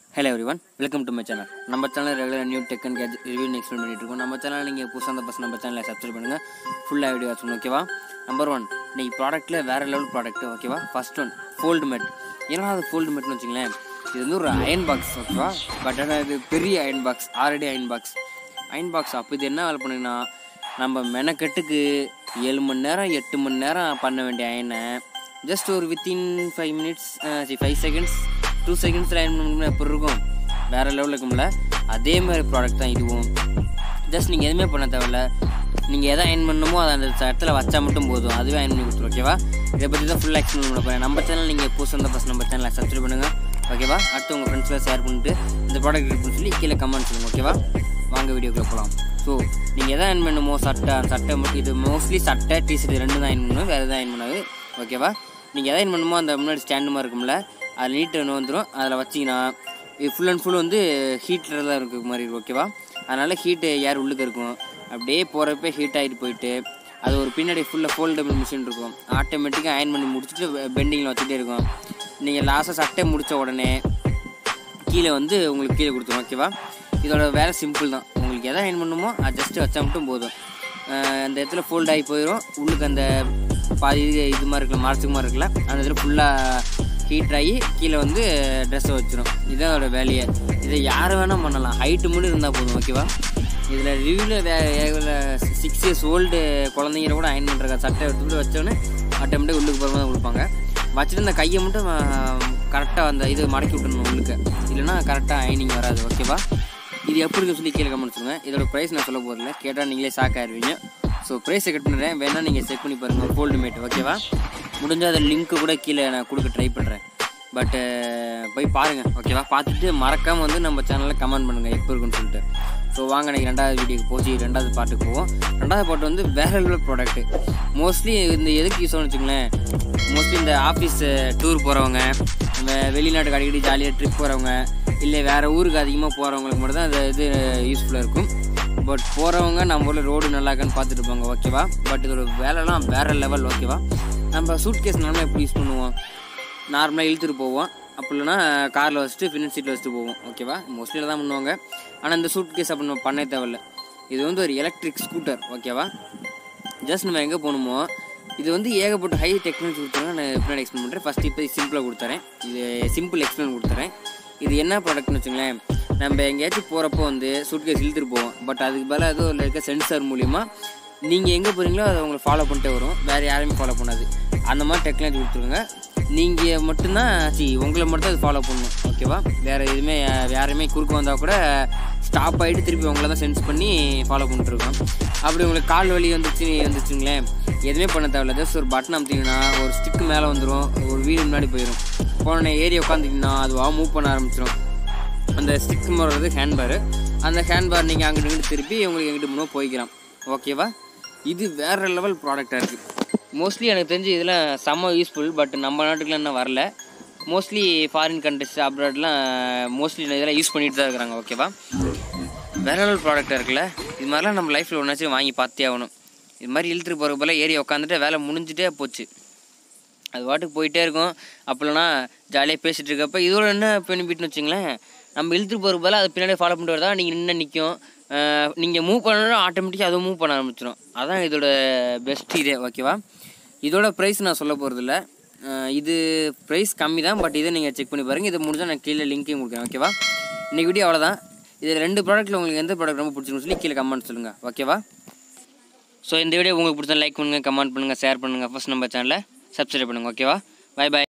hello everyone welcome to my channel நம்ம channel regular new tech and கேஜ் review explain பண்ணிட்டு இருக்கோம் நம்ம சேனல் நீங்கள் புதுசாக அந்த பஸ் நம்ம சேனலை சப்ஸ்கிரைப் பண்ணுங்கள் ஃபுல்லாக வீடியோ வாட்ச் ஓகேவா நம்பர் ஒன் இன்னைக்கு ப்ராடக்ட்டில் வேறு லெவல் ப்ராடக்ட் ஓகேவா ஃபர்ஸ்ட் ஒன் ஃபோல்டு மேட் ஏன்னா அது ஃபோல்டு மேட்னு வச்சுங்களேன் இது வந்து ஒரு அயன் பாக்ஸ் ஓகேவா பட் ஆனால் இது பெரிய iron box already iron box iron box அப்போ இது என்ன வேலை பண்ணுங்கன்னா நம்ம மெனக்கெட்டுக்கு ஏழு மணி நேரம் எட்டு மணி நேரம் பண்ண வேண்டிய அயனை ஜஸ்ட் ஒரு within five minutes five seconds two செகண்ட்ஸில் அயன் பண்ண எப்படி இருக்கும் வேறு லெவலில் இருக்கும்ல அதே மாதிரி ப்ராடக்ட் தான் இதுவும் ஜஸ்ட் நீங்கள் எதுவுமே பண்ண தேவையில்ல நீங்கள் எதை அயன் பண்ணணுமோ அதை அந்த இடத்துல வச்சா மட்டும் போதும் அதுவே அயன் பண்ணி கொடுத்துரும் ஓகேவா இதை பற்றி தான் ஃபுல்லாக எக்ஸ்பிளைன் பண்ண போகிறேன் நம்ம சேனல் நீங்கள் புதுசாக இருந்தால் ஃபஸ்ட் நம்ம சேனலை சப்ஸ்கிரைப் பண்ணுங்கள் ஓகேவா அடுத்து உங்கள் ஃப்ரெண்ட்ஸ்லாம் ஷேர் பண்ணிட்டு இந்த ப்ராடக்ட் இருக்குன்னு சொல்லி கீழே கமெண்ட் சொல்லுங்கள் ஓகேவா வாங்க வீடியோக்குள்ளே போகலாம் ஸோ நீங்கள் எதை அயன் பண்ணுமோ சட்டை அந்த சட்டை மட்டும் இது மோஸ்ட்லி சட்டை டிஷர்ட் ரெண்டு தான் அயன் பண்ணணும் வேறு எதாவது அயன் பண்ணாது ஓகேவா நீங்கள் எதை அயன் பண்ணுமோ அந்த முன்னாடி ஸ்டாண்டு மாதிரி இருக்கும்ல அது நீட்டு ஒன்று வந்துடும் அதில் வச்சிங்கன்னா இது ஃபுல் அண்ட் ஃபுல் வந்து ஹீட்டில் தான் இருக்க மாதிரி இருக்கும் ஓகேவா அதனால் ஹீட்டு ஏர் உள்ளுக்கு இருக்கும் அப்படியே போகிறப்ப ஹீட் ஆகிட்டு போயிட்டு அது ஒரு பின்னாடி ஃபுல்லாக ஃபோல்டபிள் மிஷின் இருக்கும் ஆட்டோமேட்டிக்காக அயன் பண்ணி முடிச்சுட்டு பெண்டிங்கில் வச்சுட்டே இருக்கும் நீங்கள் லாஸ்ட்டாக சட்டை முடித்த உடனே கீழே வந்து உங்களுக்கு கீழே கொடுத்துரும் ஓகேவா இதோட வேலை சிம்பிள் தான் உங்களுக்கு எதை அயன் பண்ணுமோ அது ஜஸ்ட்டு வச்சா மட்டும் போதும் அஹ் அந்த இடத்துல ஃபோல்ட் ஆகி போயிடும் உள்ளுக்கு அந்த பாதி இது இது மாதிரி இருக்குல்ல மரத்துக்கு மாதிரி இருக்குல்ல அந்த இடத்துல ஃபுல்லாக ஹீட் ஆகி கீழே வந்து ட்ரெஸ்ஸை வச்சிரும் இதுதான் அதோட வேலையை இதை யார் வேணால் பண்ணலாம் ஹைட்டு மட்டும் இருந்தால் போதும் ஓகேவா இதில் ரிவ்யூவில் வே சிக்ஸ் இயர்ஸ் ஓல்டு குழந்தைங்கள கூட அயன் பண்ணுற சட்டை எடுத்துகிட்டு வச்சோன்னே ஆட்டோமேட்டிக் உள்ளுக்கு போகிற தான் கொடுப்பாங்க வச்சுட்டு இந்த கையை மட்டும் கரெக்டாக அந்த இது மடக்கி விட்டுணும் உள்ளுக்கு இல்லைன்னா கரெக்டாக அயனிங் வராது ஓகேவா இது எப்படி இருக்குன்னு சொல்லி கீழே கமெண்ட் சொல்லுங்கள் இதோட ப்ரைஸ் நான் சொல்ல போகிறதில்ல கேட்டால் நீங்களே ஷாக் ஆயிருவீங்க ஸோ ப்ரைஸை கட் பண்ணுறேன் வேணால் நீங்கள் செக் பண்ணி பாருங்கள் ஃபோல்டு மேட் ஓகேவா முடிஞ்சால் அந்த லிங்க்கு கூட கீழே நான் கொடுக்க ட்ரை பண்ணுறேன் பட்டு போய் பாருங்கள் ஓகேவா பார்த்துட்டு மறக்காமல் வந்து நம்ம சேனலில் கமெண்ட் பண்ணுங்கள் எப்போ இருக்குன்னு சொல்லிட்டு ஸோ வாங்க எனக்கு ரெண்டாவது வீடியோக்கு போச்சு ரெண்டாவது பாட்டுக்கு போவோம் ரெண்டாவது பாட்டு வந்து வேற லெவல் ப்ராடக்ட்டு மோஸ்ட்லி இந்த எதுக்கு யூஸ் ஆகும்னு வச்சுங்களேன் மோஸ்ட்லி இந்த ஆஃபீஸ் டூர் போகிறவங்க இந்த வெளிநாட்டுக்கு அடிக்கடி ஜாலியாக ட்ரிப் போகிறவங்க இல்லை வேறு ஊருக்கு அதிகமாக போகிறவங்களுக்கு மட்டும் தான் இந்த இது யூஸ்ஃபுல்லாக இருக்கும் பட் போகிறவங்க நம்ம ஊரில் ரோடு நல்லா இருக்கான்னு பார்த்துட்டு போங்க ஓகேவா பட் இதோட வேலைலாம் வேறு லெவல் ஓகேவா நம்ம சூட் கேஸ் நார்மலாக எப்படி யூஸ் பண்ணுவோம் நார்மலாக இழுத்துட்டு போவோம் அப்படி இல்லைன்னா காரில் வச்சுட்டு ஃபினிஷ் சீட்டில் வச்சுட்டு போவோம் ஓகேவா மோஸ்ட்லி தான் பண்ணுவாங்க ஆனால் இந்த சூட் கேஸ் அப்படி நம்ம பண்ணவே தேவையில்ல இது வந்து ஒரு எலக்ட்ரிக் ஸ்கூட்டர் ஓகேவா ஜஸ்ட் நம்ம எங்கே போகணுமோ இது வந்து ஏகப்பட்ட ஹை டெக்னாலஜி கொடுத்தாங்க நான் பின்னாடி எக்ஸ்பிளைன் பண்ணுறேன் ஃபஸ்ட் இப்போ சிம்பிளாக கொடுத்துறேன் இது சிம்பிள் எக்ஸ்பிளைன் கொடுத்துறேன் இது என்ன ப்ராடக்ட்னு வச்சுங்களேன் நம்ம எங்கேயாச்சும் போகிறப்போ வந்து சூட்கேஸ் இழுத்துட்டு போவோம் பட் அதுக்கு பதிலாக ஏதோ அதில் இருக்க சென்சார் மூலிமா நீங்கள் எங்கே போகிறீங்களோ அதை உங்களை ஃபாலோ பண்ணிட்டே வரும் வேறு யாரையுமே ஃபாலோ பண்ணாது அந்த மாதிரி டெக்னாலஜி கொடுத்துருங்க நீங்கள் மட்டும்தான் சி உங்களை மட்டும் அது ஃபாலோ பண்ணணும் ஓகேவா வேறு எதுவுமே யா- யாருமே குறுக்க வந்தால் கூட ஸ்டாப் ஆகிட்டு திருப்பி உங்களை தான் சென்ஸ் பண்ணி ஃபாலோ பண்ணிட்டுருக்கோம் அப்படி உங்களுக்கு கால் வலி வந்துச்சு வந்துச்சுங்களேன் எதுவுமே பண்ண தேவையில்ல ஜஸ்ட் ஒரு பட்டன் அமுத்திங்கன்னா ஒரு ஸ்டிக்கு மேலே வந்துடும் ஒரு வீடு முன்னாடி போயிடும் போன ஏறி உட்காந்துட்டிங்கன்னா அதுவாக மூவ் பண்ண ஆரம்பிச்சிடும் அந்த ஸ்டிக் வர்றது ஹேண்ட்பார் அந்த ஹேண்ட்பார் நீங்கள் அங்கிட்டு இங்கிட்டு திருப்பி உங்களுக்கு எங்கிட்டு முன்னோ போய்க்கலாம் ஓகேவா இது வேறு லெவல் ப்ராடக்டாக இருக்குது மோஸ்ட்லி எனக்கு தெரிஞ்சு இதில் செம்ம யூஸ்ஃபுல் பட் நம்ம நாட்டுக்குலாம் இன்னும் வரல மோஸ்ட்லி ஃபாரின் கண்ட்ரிஸ் அப்ராட்லாம் மோஸ்ட்லி இதெல்லாம் யூஸ் பண்ணிட்டு தான் இருக்கிறாங்க ஓகேவா வேற லெவல் ப்ராடக்டாக இருக்குல்ல இது மாதிரிலாம் நம்ம லைஃப்பில் ஒன்றாச்சும் வாங்கி பார்த்தே ஆகணும் இது மாதிரி இழுத்துட்டு போகிற போல ஏறி உட்காந்துட்டு வேலை முடிஞ்சிட்டே போச்சு அது பாட்டுக்கு போயிட்டே இருக்கும் அப்போலனா ஜாலியாக பேசிகிட்டு இருக்கப்ப இதோட என்ன பெனிஃபிட்னு வச்சுங்களேன் நம்ம இழுத்துட்டு போகிற போல அது பின்னாடி ஃபாலோ பண்ணிட்டு வரதா நீங்கள் நின்று நிற்கும் நீங்கள் மூவ் பண்ணணும் ஆட்டோமேட்டிக்காக அதை மூவ் பண்ண ஆரம்பிச்சிடும் அதான் இதோட பெஸ்ட் இதே ஓகேவா இதோட ப்ரைஸ் நான் சொல்ல போகிறதில்ல இது ப்ரைஸ் கம்மி தான் பட் இதை நீங்கள் செக் பண்ணி பாருங்கள் இதை முடிஞ்சால் நான் கீழே லிங்க்கையும் கொடுக்குறேன் ஓகேவா இன்னைக்கு வீடியோ அவ்வளோதான் இதில் ரெண்டு ப்ராடக்ட்டில் உங்களுக்கு எந்த ப்ராடக்ட் ரொம்ப பிடிச்சிருக்குன்னு சொல்லி கீழே கமெண்ட் சொல்லுங்கள் ஓகேவா ஸோ இந்த வீடியோ உங்களுக்கு பிடிச்சா லைக் பண்ணுங்கள் கமெண்ட் பண்ணுங்கள் ஷேர் பண்ணுங்கள் ஃபஸ்ட் நம்ம சேனலை சப்ஸ்கிரைப் பண்ணுங்கள் ஓகேவா பை பை